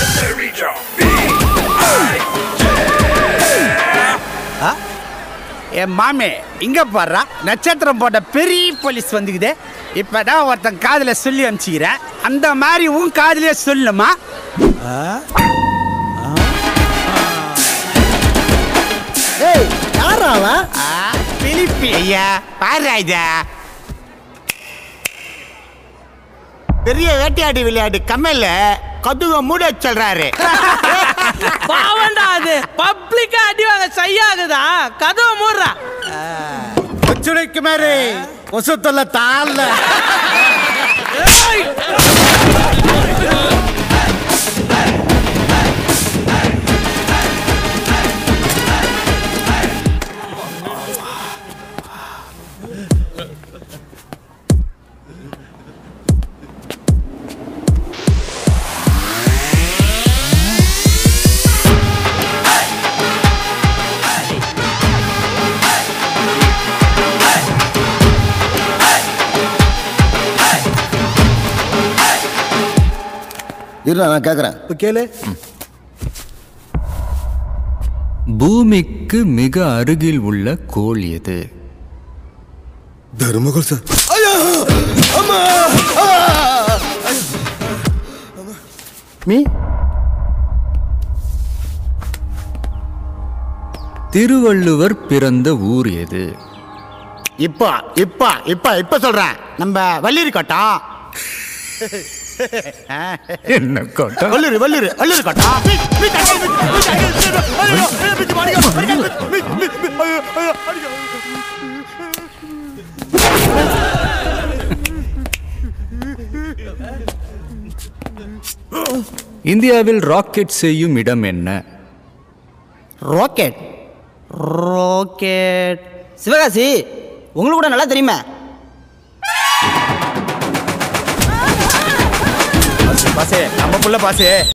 என் மாமே இங்க பாடுறா நட்சத்திரம் போட்ட பெரிய போலீஸ் வந்துக்குது இப்பதான் ஒருத்தன் காதுல சொல்லி அனுப்பிச்சுக்கிறேன் அந்த மாதிரி உன் காதுலயே சொல்லுமா ஏய் யாரா அவன் பிலிப்பி ஐயா பாரு ஐயா பெரிய வேட்டையாடி விளையாட்டு கம்மல்ல கதுக மூட சொல்றாரு பாவண்டா அது பப்ளிக்கா அடி வாங்க சையாகுதா கதவை மூடுறா கொச்சுடைக்கு மாதிரி கொசு தொல்லை தாழ்ல இருடா நான் கேட்குறேன் இப்போ கேளு பூமிக்கு மிக அருகில் உள்ள கோள் எது தர்மகோல் சார் மீ திருவள்ளுவர் பிறந்த ஊர் எது இப்போ இப்போ இப்போ இப்போ சொல்றேன் நம்ம வள்ளிரி கட்டம் என்ன கோட்டம் வள்ளூர் வள்ளூர் வள்ளூர் கட்டம் இந்தியாவில் ராக்கெட் செய்யும் இடம் என்ன ராக்கெட் ராக்கெட் சிவகாசி உங்களுக்கு கூட நல்லா தெரியுமே பாசே நம்ம புள்ள பாசே